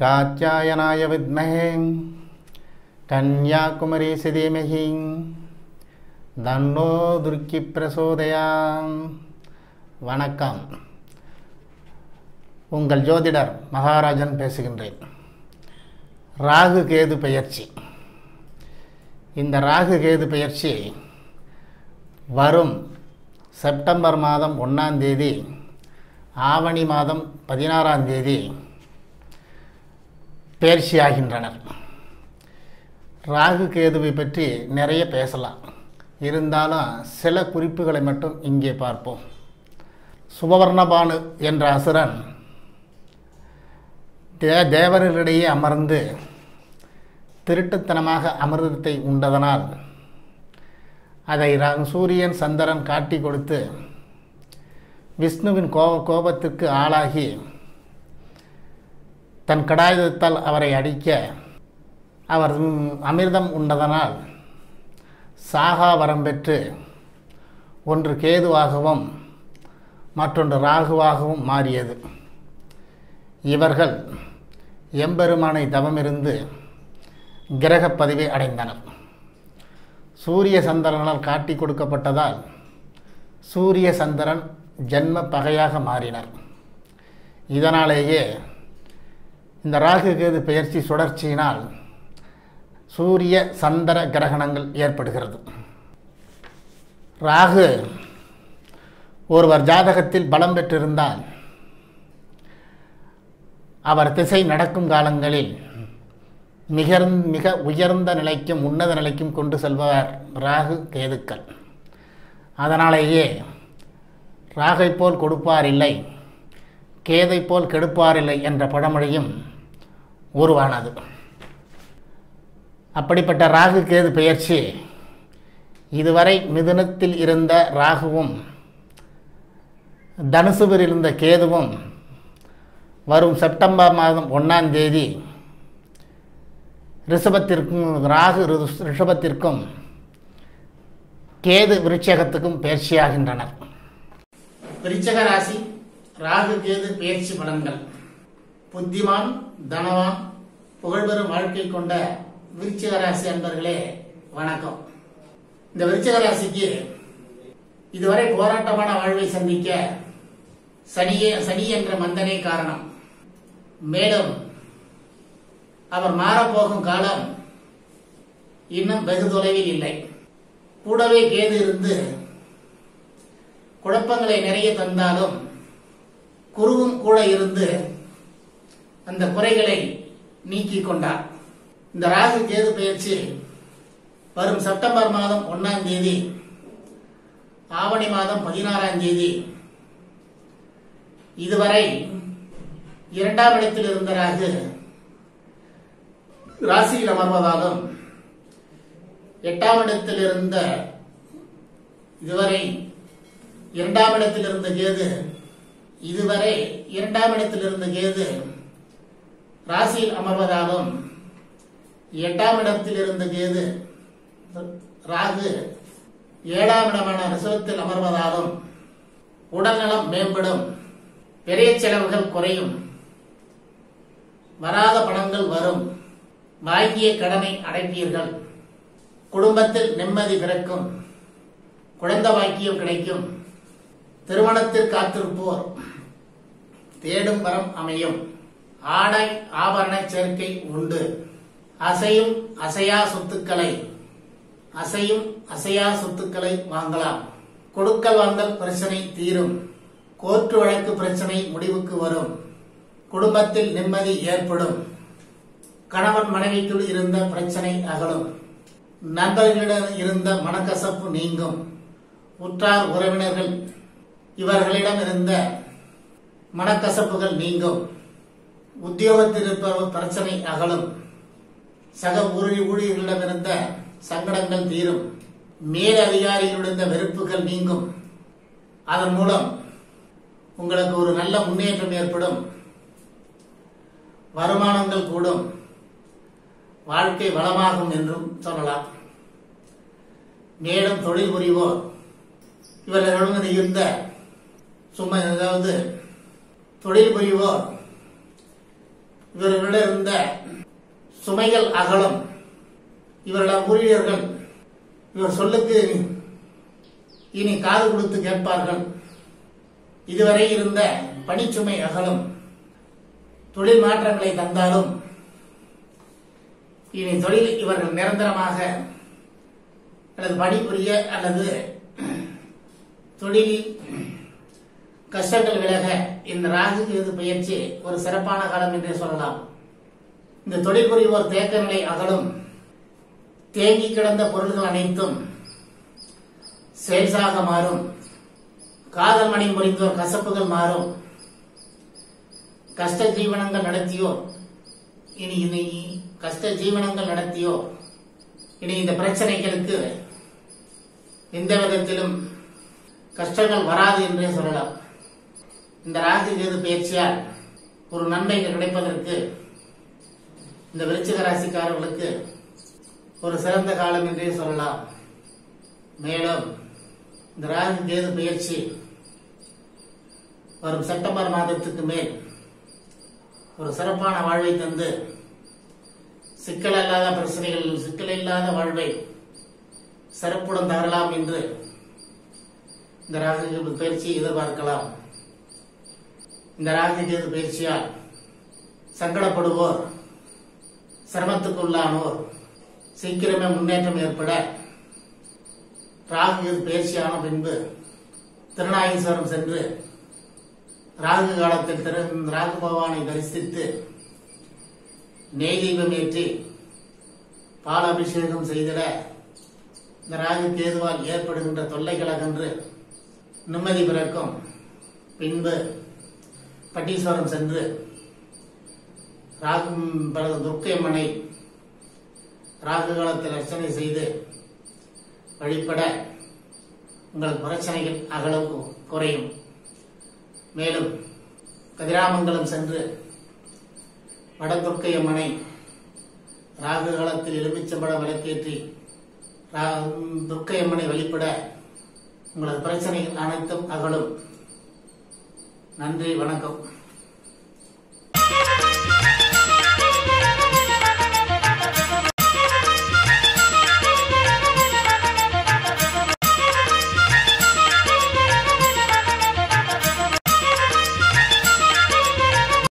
कात्यायनाय विद्महे कन्याकुमारीसि धीमहि தன்னோ துர்க்கி பிரசோதயாம் வணக்கம் உங்கள் ஜோதிடர் மகாராஜன் பேசுகின்றேன் ராகு கேது பெயர்ச்சி இந்த ராகு கேது பெயர்ச்சி வரும் செப்டம்பர் மாதம் ஒன்றாம் தேதி ஆவணி மாதம் பதினாறாம் தேதி பயிற்சியாகின்றனர் ராகு கேதுவை பற்றி நிறைய பேசலாம் இருந்தாலும் சில குறிப்புகளை மட்டும் இங்கே பார்ப்போம் சுபவர்ணபானு என்ற அசுரன் தே தேவர்களிடையே அமர்ந்து திருட்டுத்தனமாக அமிர்தத்தை உண்டதனால் அதை ர- சூரியன் சந்திரன் காட்டி கொடுத்து விஷ்ணுவின் கோப கோபத்திற்கு ஆளாகி தன் கடாயுதத்தால் அவரை அடிக்க அவர் ம், அமிர்தம் உண்டதனால் சாகா வரம் பெற்று ஒன்று கேதுவாகவும் மற்றொன்று ராகுவாகவும் மாறியது இவர்கள் எம்பெருமானை தவமிருந்து கிரகப் பதவி அடைந்தனர் சூரிய சந்திரனால் காட்டி கொடுக்கப்பட்டதால் சூரிய சந்திரன் ஜென்ம பகையாக மாறினர் இதனாலேயே இந்த ராகு கேது பெயர்ச்சி சுழற்சியினால் சூரிய சந்திர கிரகணங்கள் ஏற்படுகிறது ராகு ஒருவர் ஜாதகத்தில் பலம் பெற்றிருந்தால் அவர் திசை நடக்கும் காலங்களில் மிக மிக உயர்ந்த நிலைக்கும் உன்னத நிலைக்கும் கொண்டு செல்பவர் ராகு கேதுக்கள் அதனாலேயே ராகை போல் கொடுப்பார் இல்லை கேதை போல் கெடுப்பார் இல்லை என்ற பழமொழியும் உருவானது அப்படிப்பட்ட ராகு கேது பெயர்ச்சி இதுவரை மிதுனத்தில் இருந்த ராகுவும் தனுசுவில் இருந்த கேதுவும் வரும் செப்டம்பர் மாதம் ஒன்றாம் தேதி ரிஷபத்திற்கும் ராகு ரிஷ- ரிஷபத்திற்கும் கேது விருட்சகத்துக்கும் பயிற்சியாகின்றனர் விருச்சக ராசி ராகு கேது பயிற்சி பலன்கள் புத்திமான் தனவான் புகழ்பெறும் வாழ்க்கை கொண்ட விருச்சிக ராசி அன்பர்களே வணக்கம் இந்த விருச்சிக ராசிக்கு இதுவரை போராட்டமான வாழ்வை சந்திக்க சனியே சனி என்ற மந்தனே காரணம் மேலும் அவர் மாறப்போகும் காலம் இன்னும் வெகு தொலைவில் இல்லை கூடவே கேது இருந்து குழப்பங்களை நிறைய தந்தாலும் குருவும் கூட இருந்து அந்த குறைகளை நீக்கிக் கொண்டார் இந்த ராகு கேது பயிற்சி வரும் செப்டம்பர் மாதம் ஒன்னாம் தேதி ஆவணி மாதம் பதினாறாம் தேதி இதுவரை இரண்டாம் இடத்தில் இருந்த ராகு ராசியில் அமர்வதாலும் எட்டாம் இடத்தில் இருந்த இதுவரை இரண்டாம் இடத்தில் இருந்த கேது இதுவரை இரண்டாம் இடத்தில் இருந்த கேது ராசியில் அமர்வதாலும் எட்டாம் இடத்தில் இருந்த கேது ராகு ஏழாம் இடமான ரிசவத்தில் அமர்வதாலும் உடல்நலம் மேம்படும் பெரிய செலவுகள் குறையும் வராத பணங்கள் வரும் வாங்கிய கடனை அடைப்பீர்கள் குடும்பத்தில் நிம்மதி பிறக்கும் குழந்தை வாக்கியம் கிடைக்கும் திருமணத்தில் காத்திருப்போர் தேடும் வரம் அமையும் ஆடை ஆபரண சேர்க்கை உண்டு அசையும் அசையா சொத்துக்களை அசையும் அசையா சொத்துக்களை வாங்கலாம் கொடுக்கல் வாங்கல் பிரச்சனை தீரும் கோர்ட்டு வழக்கு பிரச்சனை முடிவுக்கு வரும் குடும்பத்தில் நிம்மதி ஏற்படும் கணவன் மனைவிக்குள் இருந்த பிரச்சனை அகலும் நண்பர்களிடம் இருந்த மனக்கசப்பு நீங்கும் உற்றார் உறவினர்கள் இவர்களிடம் இருந்த மனக்கசப்புகள் நீங்கும் உத்தியோகத்தில் இருப்பவர் பிரச்சனை அகலும் சக ஊழி ஊழியர்களிடம் இருந்த சங்கடங்கள் தீரும் மேல் அதிகாரிகளிடம் இருந்த வெறுப்புகள் நீங்கும் அதன் மூலம் உங்களுக்கு ஒரு நல்ல முன்னேற்றம் ஏற்படும் வருமானங்கள் கூடும் வாழ்க்கை வளமாகும் என்றும் சொல்லலாம் மேலும் தொழில் புரிவோர் இவர்களிடம் இருந்த சும்மா ஏதாவது தொழில் புரிவோர் இவர்களிடம் இருந்த சுமைகள் அகலும் இவரிடம் ஊழியர்கள் இவர் சொல்லுக்கு இனி காது கொடுத்து கேட்பார்கள் இதுவரை இருந்த பணிச்சுமை அகலும் தொழில் மாற்றங்களை தந்தாலும் இனி தொழில் இவர்கள் நிரந்தரமாக அல்லது பணிபுரிய அல்லது தொழிலில் கஷ்டங்கள் விலக இந்த ராகு கேது பயிற்சி ஒரு சிறப்பான காலம் என்றே சொல்லலாம் இந்த தொழில் புரிவோர் தேக்க நிலை அகலும் தேங்கி கிடந்த பொருள்கள் அனைத்தும் சேல்ஸாக மாறும் காதல் மணி முறிந்தோர் கசப்புகள் மாறும் கஷ்ட ஜீவனங்கள் நடத்தியோர் இனி இனி கஷ்ட ஜீவனங்கள் நடத்தியோர் இனி இந்த பிரச்சனைகளுக்கு எந்த விதத்திலும் கஷ்டங்கள் வராது என்றே சொல்லலாம் இந்த ராகு கேது பயிற்சியால் ஒரு நன்மை கிடைப்பதற்கு இந்த விருச்சிக ராசிக்காரர்களுக்கு ஒரு சிறந்த காலம் என்றே சொல்லலாம் மேலும் இந்த ராகு கேது பயிற்சி வரும் செப்டம்பர் மாதத்துக்கு மேல் ஒரு சிறப்பான வாழ்வை தந்து சிக்கல் இல்லாத பிரச்சனைகள் சிக்கல் இல்லாத வாழ்வை சிறப்புடன் தரலாம் என்று இந்த ராகு கேது பயிற்சியை எதிர்பார்க்கலாம் இந்த ராகு கேது பயிற்சியால் சங்கடப்படுவோர் சிரமத்துக்குள்ளானோர் சீக்கிரமே முன்னேற்றம் ஏற்பட ராகு கேது பயிற்சியான பின்பு திருநாகேஸ்வரம் சென்று ராகு காலத்தில் திரு ராகு பகவானை தரிசித்து நெய் தீபம் ஏற்றி பால் அபிஷேகம் செய்திட இந்த ராகு கேதுவால் ஏற்படுகின்ற தொல்லைகள் அகன்று நிம்மதி பிறக்கும் பின்பு பட்டீஸ்வரம் சென்று ராகு துர்க்கையம்மனை ராகு காலத்தில் அர்ச்சனை செய்து வழிபட உங்கள் பிரச்சனைகள் அகலவு குறையும் மேலும் கதிராமங்கலம் சென்று வடதுர்க்கை அம்மனை ராகு காலத்தில் எலுமிச்சம்பழ விளக்கேற்றி ரா- துர்க்கை அம்மனை வழிபட உங்களது பிரச்சனைகள் அனைத்தும் அகலும் நன்றி வணக்கம்